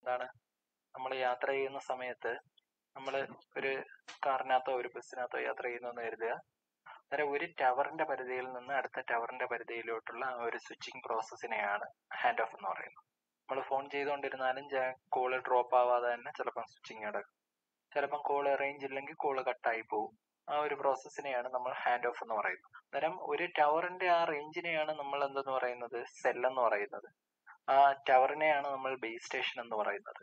എന്താണ് നമ്മൾ യാത്ര ചെയ്യുന്ന സമയത്ത് നമ്മൾ ഒരു കാറിനകത്തോ ഒരു ബസ്സിനകത്തോ യാത്ര ചെയ്യുന്നു എന്ന് കരുതുക അന്നേരം ഒരു ടവറിന്റെ പരിധിയിൽ നിന്ന് അടുത്ത ടവറിന്റെ പരിധിയിലോട്ടുള്ള ആ ഒരു സ്വിച്ചിങ് പ്രോസസ്സിനെയാണ് ഹാൻഡ് ഓഫ് എന്ന് പറയുന്നത് നമ്മൾ ഫോൺ ചെയ്തുകൊണ്ടിരുന്നാലും കോള് ഡ്രോപ്പ് ആവാതെ തന്നെ ചിലപ്പം സ്വിച്ചിങ് നടക്കും ചിലപ്പം കോള് റേഞ്ച് ഇല്ലെങ്കിൽ കോള് കട്ടായി പോകും ആ ഒരു പ്രോസസ്സിനെയാണ് നമ്മൾ ഹാൻഡ് ഓഫ് എന്ന് പറയുന്നത് അന്നേരം ഒരു ടവറിന്റെ ആ റേഞ്ചിനെയാണ് നമ്മൾ എന്തെന്ന് പറയുന്നത് സെൽ എന്ന് പറയുന്നത് ആ ടവറിനെയാണ് നമ്മൾ ബേസ് സ്റ്റേഷൻ എന്ന് പറയുന്നത്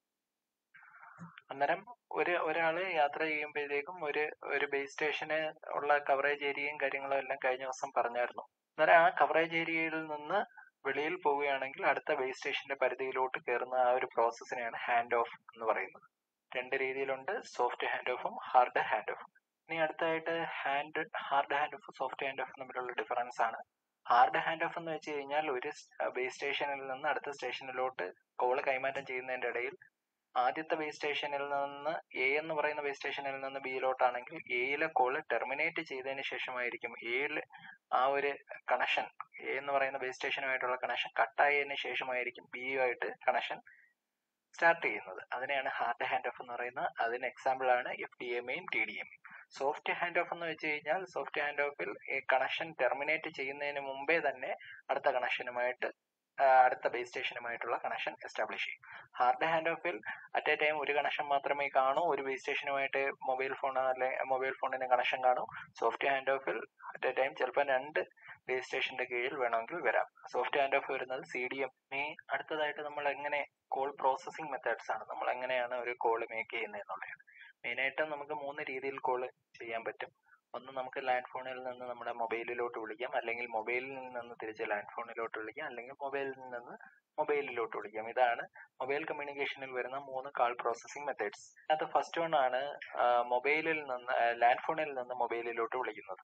അന്നേരം ഒരു ഒരാള് യാത്ര ചെയ്യുമ്പോഴത്തേക്കും ഒരു ഒരു ബേസ് സ്റ്റേഷന് ഉള്ള കവറേജ് ഏരിയയും കാര്യങ്ങളും എല്ലാം കഴിഞ്ഞ ദിവസം പറഞ്ഞായിരുന്നു അന്നേരം ആ കവറേജ് ഏരിയയിൽ നിന്ന് വെളിയിൽ പോവുകയാണെങ്കിൽ അടുത്ത ബേസ് സ്റ്റേഷന്റെ പരിധിയിലോട്ട് കയറുന്ന ആ ഒരു പ്രോസസ്സിനെയാണ് ഹാൻഡ് ഓഫ് എന്ന് പറയുന്നത് രണ്ട് രീതിയിലുണ്ട് സോഫ്റ്റ് ഹാൻഡ് ഓഫും ഹാർഡ് ഹാൻഡ് ഓഫും ഇനി അടുത്തായിട്ട് hand hard hand off soft hand off തമ്മിലുള്ള ഡിഫറൻസ് ആണ് ഹാർഡ് ഹാൻഡ് ഓഫ് എന്ന് വെച്ച് കഴിഞ്ഞാൽ ഒരു ബേസ് സ്റ്റേഷനിൽ നിന്ന് അടുത്ത സ്റ്റേഷനിലോട്ട് കോള് കൈമാറ്റം ചെയ്യുന്നതിന്റെ ഇടയിൽ ആദ്യത്തെ ബേസ് സ്റ്റേഷനിൽ നിന്ന് എ എന്ന് പറയുന്ന ബേസ് സ്റ്റേഷനിൽ നിന്ന് ബിയിലോട്ടാണെങ്കിൽ എയിലെ കോള് ടെർമിനേറ്റ് ചെയ്തതിന് ശേഷമായിരിക്കും എയിൽ ആ ഒരു കണക്ഷൻ എ എന്ന് പറയുന്ന ബേസ് സ്റ്റേഷനുമായിട്ടുള്ള കണക്ഷൻ കട്ടായതിനു ശേഷമായിരിക്കും ബിയുമായിട്ട് കണക്ഷൻ സ്റ്റാർട്ട് ചെയ്യുന്നത് അതിനെയാണ് ഹാർഡ് ഹാൻഡ് ഓഫ് എന്ന് പറയുന്നത് അതിന് എക്സാമ്പിൾ ആണ് എഫ് ഡി എം എയും T D M soft hand off എന്ന് വെച്ച് കഴിഞ്ഞാൽ സോഫ്റ്റ് ഹാൻഡ് ഓഫിൽ കണക്ഷൻ ടെർമിനേറ്റ് ചെയ്യുന്നതിന് മുമ്പേ തന്നെ അടുത്ത കണക്ഷനുമായിട്ട് അടുത്ത ബേസ് സ്റ്റേഷനുമായിട്ടുള്ള കണക്ഷൻ എസ്റ്റാബ്ലിഷ് ചെയ്യും ഹാർഡ് ഹാൻഡ് ഓഫിൽ അറ്റ് എ ടൈം ഒരു കണക്ഷൻ മാത്രമേ കാണൂ ഒരു ബേസ് സ്റ്റേഷനുമായിട്ട് മൊബൈൽ ഫോൺ അല്ലെ മൊബൈൽ ഫോണിന് കണക്ഷൻ കാണൂ സോഫ്റ്റ് ഹാൻഡ് ഓഫിൽ അറ്റ് എ ടൈം ചിലപ്പോൾ രണ്ട് ബേസ് സ്റ്റേഷന്റെ കീഴിൽ വേണമെങ്കിൽ വരാം സോഫ്റ്റ് ഹാൻഡ് ഓഫ് വരുന്നത് സി ഡി എം ഇനി അടുത്തതായിട്ട് നമ്മൾ എങ്ങനെ കോൾ പ്രോസസ്സിംഗ് മെത്തേഡ്സ് ആണ് നമ്മൾ എങ്ങനെയാണ് ഒരു കോൾ മേക്ക് ചെയ്യുന്നത് എന്നുള്ളതാണ് മെയിനായിട്ടും നമുക്ക് മൂന്ന് രീതിയിൽ കോൾ ചെയ്യാൻ പറ്റും ഒന്ന് നമുക്ക് ലാൻഡ് ഫോണിൽ നിന്ന് നമ്മുടെ മൊബൈലിലോട്ട് വിളിക്കാം അല്ലെങ്കിൽ മൊബൈലിൽ നിന്ന് തിരിച്ച് ലാൻഡ് ഫോണിലോട്ട് വിളിക്കാം അല്ലെങ്കിൽ മൊബൈലിൽ നിന്ന് മൊബൈലിലോട്ട് വിളിക്കാം ഇതാണ് മൊബൈൽ കമ്മ്യൂണിക്കേഷനിൽ വരുന്ന മൂന്ന് കാൾ പ്രോസസ്സിംഗ് മെത്തേഡ്സ് അത് ഫസ്റ്റ് വൺ ആണ് മൊബൈലിൽ നിന്ന് ലാൻഡ് ഫോണിൽ നിന്ന് മൊബൈലിലോട്ട് വിളിക്കുന്നത്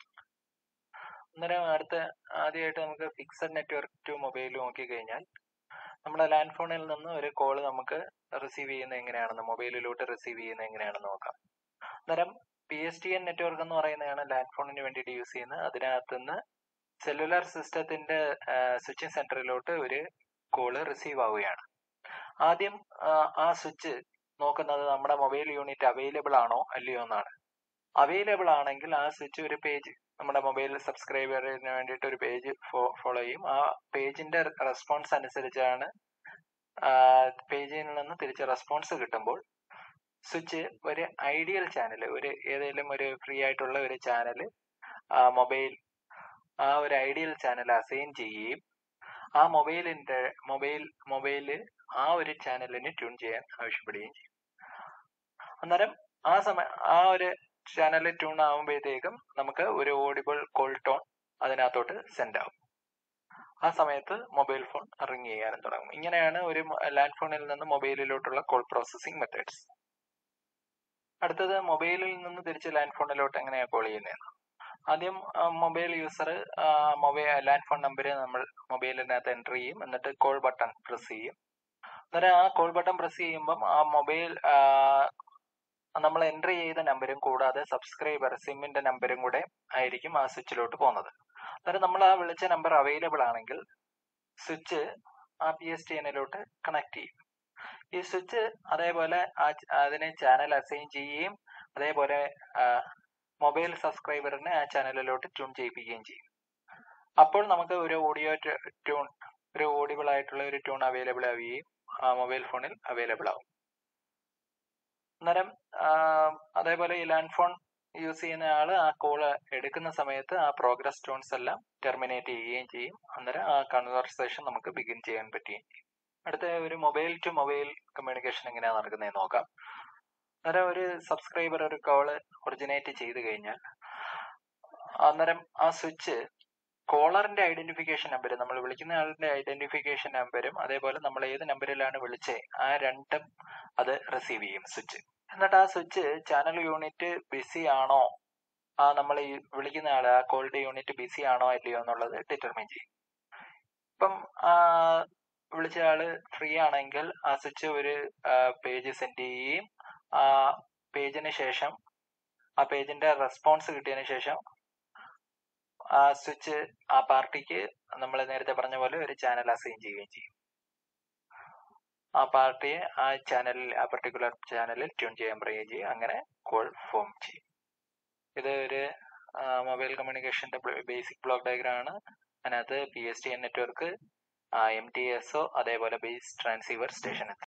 അന്നേരം അടുത്ത ആദ്യമായിട്ട് നമുക്ക് ഫിക്സഡ് നെറ്റ്വർക്ക് ടു മൊബൈൽ നോക്കിക്കഴിഞ്ഞാൽ നമ്മുടെ ലാൻഡ് ഫോണിൽ നിന്ന് ഒരു കോൾ നമുക്ക് റിസീവ് ചെയ്യുന്നത് എങ്ങനെയാണെന്ന് മൊബൈലിലോട്ട് റിസീവ് ചെയ്യുന്നത് എങ്ങനെയാണെന്ന് നോക്കാം അന്നേരം P S T N network എന്ന് പറയുന്നതാണ് ലാൻഡ് ഫോണിന് വേണ്ടിയിട്ട് യൂസ് ചെയ്യുന്നത് അതിനകത്ത് നിന്ന് സെല്ലുലാർ സിസ്റ്റത്തിന്റെ സ്വിച്ചിങ് സെന്ററിലോട്ട് ഒരു കോള് റിസീവ് ആവുകയാണ് ആദ്യം ആ സ്വിച്ച് നോക്കുന്നത് നമ്മുടെ മൊബൈൽ യൂണിറ്റ് അവൈലബിൾ ആണോ അല്ലയോ എന്നാണ് അവൈലബിൾ ആണെങ്കിൽ ആ സ്വിച്ച് ഒരു പേജ് നമ്മുടെ മൊബൈൽ സബ്സ്ക്രൈബറിന് വേണ്ടിയിട്ട് ഒരു പേജ് ഫോളോ ചെയ്യും ആ പേജിന്റെ റെസ്പോൺസ് അനുസരിച്ചാണ് പേജിൽ നിന്ന് തിരിച്ച് റെസ്പോൺസ് കിട്ടുമ്പോൾ സ്വിച്ച് ഒരു ഐഡിയൽ ചാനൽ ഒരു ഏതെങ്കിലും ഒരു ഫ്രീ ആയിട്ടുള്ള ഒരു ചാനൽ മൊബൈൽ ആ ഒരു ഐഡിയൽ ചാനൽ അസൈൻ ചെയ്യുകയും ആ മൊബൈലിന്റെ മൊബൈൽ മൊബൈല് ആ ഒരു ചാനലിന് ട്യൂൺ ചെയ്യാൻ ആവശ്യപ്പെടുകയും ചെയ്യും അന്നേരം ആ സമയം ആ ഒരു ചാനൽ ട്യൂൺ ആകുമ്പോഴത്തേക്കും നമുക്ക് ഒരു ഓഡിബിൾ കോൾ ടോൺ അതിനകത്തോട്ട് സെൻഡ് ആവും ആ സമയത്ത് മൊബൈൽ ഫോൺ റിങ് ചെയ്യാനും തുടങ്ങും ഇങ്ങനെയാണ് ഒരു ലാൻഡ് ഫോണിൽ നിന്ന് മൊബൈലിലോട്ടുള്ള കോൾ പ്രോസസ്സിംഗ് മെത്തേഡ്സ് അടുത്തത് മൊബൈലിൽ നിന്ന് തിരിച്ച് ലാൻഡ് ഫോണിലോട്ട് എങ്ങനെയാണ് കോൾ ചെയ്യുന്നത് ആദ്യം mobile user mobile land phone number നമ്മൾ മൊബൈലിനകത്ത് എൻ്റർ ചെയ്യും എന്നിട്ട് കോൾ ബട്ടൺ പ്രസ് ചെയ്യും അന്നേരം ആ കോൾ ബട്ടൺ പ്രസ് ചെയ്യുമ്പം ആ മൊബൈൽ നമ്മൾ എൻ്റർ ചെയ്ത നമ്പരും കൂടാതെ സബ്സ്ക്രൈബർ സിമ്മിന്റെ നമ്പരും കൂടെ ആയിരിക്കും ആ സ്വിച്ചിലോട്ട് പോകുന്നത് അന്നേരം നമ്മൾ ആ വിളിച്ച നമ്പർ അവൈലബിൾ ആണെങ്കിൽ സ്വിച്ച് ആ പി എസ് ടി എന്നിലോട്ട് കണക്ട് ചെയ്യും ഈ സ്വിച്ച് അതേപോലെ അതിനെ ചാനൽ അസൈൻ ചെയ്യുകയും അതേപോലെ മൊബൈൽ സബ്സ്ക്രൈബറിനെ ആ ചാനലിലോട്ട് ട്യൂൺ ചെയ്യിപ്പിക്കുകയും ചെയ്യും അപ്പോൾ നമുക്ക് ഒരു ഓഡിയോ ട്യൂൺ ഒരു ഓഡിബിൾ ആയിട്ടുള്ള ഒരു ട്യൂൺ അവൈലബിൾ ആവുകയും ആ മൊബൈൽ ഫോണിൽ അവൈലബിൾ ആവും അന്നേരം അതേപോലെ ഈ ലാൻഡ് ഫോൺ യൂസ് ചെയ്യുന്ന ആള് ആ കോൾ എടുക്കുന്ന സമയത്ത് ആ പ്രോഗ്രസ് ടൂൺസ് എല്ലാം ടെർമിനേറ്റ് ചെയ്യുകയും ചെയ്യും അന്നേരം ആ കൺവെർസേഷൻ നമുക്ക് ബിഗിൻ ചെയ്യാൻ പറ്റുകയും ചെയ്യും അടുത്ത ഒരു മൊബൈൽ ടു മൊബൈൽ കമ്മ്യൂണിക്കേഷൻ എങ്ങനെയാണ് നടക്കുന്നതെന്ന് നോക്കാം അന്നേരം ഒരു സബ്സ്ക്രൈബർ ഒരു കോള് ഒറിജിനേറ്റ് ചെയ്ത് കഴിഞ്ഞാൽ അന്നേരം ആ സ്വിച്ച് കോളറിന്റെ ഐഡന്റിഫിക്കേഷൻ നമ്പർ നമ്മൾ വിളിക്കുന്ന ആളിന്റെ ഐഡന്റിഫിക്കേഷൻ നമ്പരും അതേപോലെ നമ്മൾ ഏത് നമ്പറിലാണ് വിളിച്ചേ ആ രണ്ടും അത് റിസീവ് ചെയ്യും സ്വിച്ച് എന്നിട്ട് ആ സ്വിച്ച് ചാനൽ യൂണിറ്റ് ബിസി ആണോ ആ നമ്മൾ ഈ വിളിക്കുന്ന ആള് ആ കോളിന്റെ യൂണിറ്റ് ബിസി ആണോ അല്ലയോ എന്നുള്ളത് ഡിറ്റർമിൻ ചെയ്യും ഇപ്പം വിളിച്ച ആള് ഫ്രീ ആണെങ്കിൽ ആ സ്വിച്ച് ഒരു പേജ് സെൻഡ് ചെയ്യുകയും ആ പേജിന് ശേഷം ആ പേജിന്റെ റെസ്പോൺസ് കിട്ടിയതിന് ശേഷം ആ സ്വിച്ച് ആ പാർട്ടിക്ക് നമ്മൾ നേരത്തെ പറഞ്ഞ പോലെ ഒരു ചാനൽ അസൈൻ ചെയ്യുകയും ചെയ്യും ആ പാർട്ടിയെ ആ ചാനലിൽ ആ പർട്ടിക്കുലർ ചാനലിൽ ട്യൂൺ ചെയ്യാൻ പറയുകയും ചെയ്യും അങ്ങനെ കോൾ ഫോം ചെയ്യും ഇത് ഒരു മൊബൈൽ കമ്മ്യൂണിക്കേഷന്റെ ബേസിക് ബ്ലോക്ക് ഡയഗ്രാം ആണ് അതിനകത്ത് P S T N network M T S O അതേപോലെ ബേസ് ട്രാൻസീവർ സ്റ്റേഷൻ